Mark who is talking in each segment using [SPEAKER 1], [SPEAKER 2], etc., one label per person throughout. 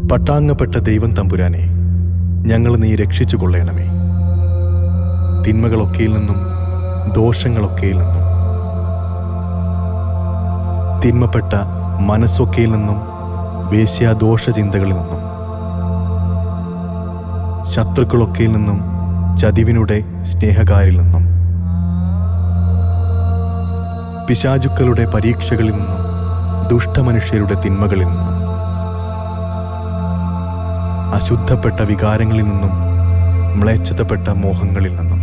[SPEAKER 1] പട്ടാങ്ങപ്പെട്ട ദൈവം തമ്പുരാനെ ഞങ്ങൾ നീ രക്ഷിച്ചു കൊള്ളണമേ തിന്മകളൊക്കെയിൽ നിന്നും ദോഷങ്ങളൊക്കെയിൽ നിന്നും തിന്മപ്പെട്ട മനസ്സൊക്കെയിൽ നിന്നും വേശ്യാദോഷ ചിന്തകളിൽ നിന്നും ശത്രുക്കളൊക്കെയിൽ നിന്നും ചതിവിനുടെ സ്നേഹകാരിൽ നിന്നും പിശാചുക്കളുടെ പരീക്ഷകളിൽ നിന്നും ദുഷ്ടമനുഷ്യരുടെ തിന്മകളിൽ നിന്നും അശുദ്ധപ്പെട്ട വികാരങ്ങളിൽ നിന്നും മ്ലേച്ഛതപ്പെട്ട മോഹങ്ങളിൽ നിന്നും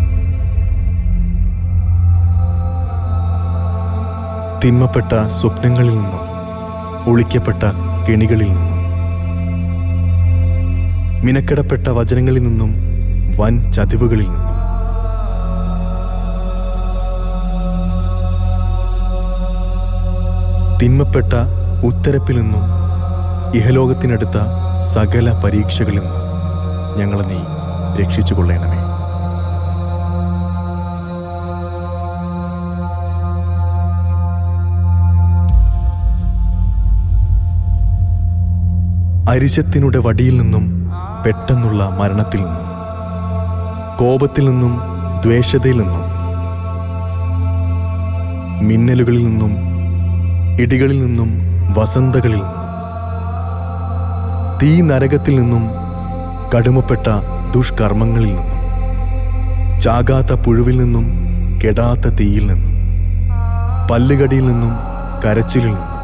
[SPEAKER 1] തിന്മപ്പെട്ട സ്വപ്നങ്ങളിൽ നിന്നും ഒളിക്കപ്പെട്ട കെണികളിൽ നിന്നും മിനക്കെടപ്പെട്ട വചനങ്ങളിൽ നിന്നും വൻ ചതിവുകളിൽ നിന്നും തിന്മപ്പെട്ട ഉത്തരപ്പിൽ നിന്നും ഇഹലോകത്തിനടുത്ത സകല പരീക്ഷകളിൽ നിന്നും ഞങ്ങളെ നീ രക്ഷിച്ചു കൊള്ളണമേ അരിശത്തിനുടെ വടിയിൽ നിന്നും പെട്ടെന്നുള്ള മരണത്തിൽ നിന്നും കോപത്തിൽ നിന്നും ദ്വേഷതയിൽ നിന്നും മിന്നലുകളിൽ നിന്നും ഇടികളിൽ നിന്നും വസന്തകളിൽ നിന്നും തീ നരകത്തിൽ നിന്നും കടുമപ്പെട്ട ദുഷ്കർമ്മങ്ങളിൽ നിന്നും ചാകാത്ത പുഴുവിൽ നിന്നും കെടാത്ത തീയിൽ നിന്നും പല്ലുകടിയിൽ നിന്നും കരച്ചിലിൽ നിന്നും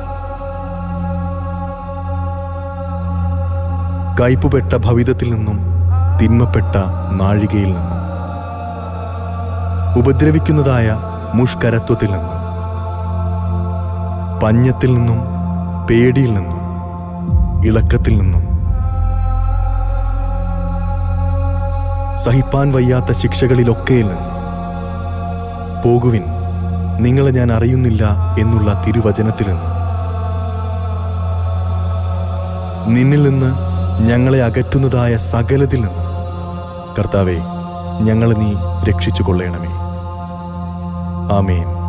[SPEAKER 1] കയ്പുപെട്ട ഭവിതത്തിൽ നിന്നും തിന്മപ്പെട്ട നാഴികയിൽ നിന്നും ഉപദ്രവിക്കുന്നതായ മുഷ്കരത്വത്തിൽ നിന്നും പഞ്ഞത്തിൽ നിന്നും പേടിയിൽ നിന്നും ഇളക്കത്തിൽ നിന്നും സഹിപ്പാൻ വയ്യാത്ത ശിക്ഷകളിലൊക്കെയിൽ നിന്നും പോകുവിൻ നിങ്ങളെ ഞാൻ അറിയുന്നില്ല എന്നുള്ള തിരുവചനത്തിൽ നിന്നും നിന്നിൽ നിന്ന് ഞങ്ങളെ അകറ്റുന്നതായ സകലത്തിൽ നിന്നും കർത്താവെ ഞങ്ങളെ നീ രക്ഷിച്ചു കൊള്ളണമേ ആമേൻ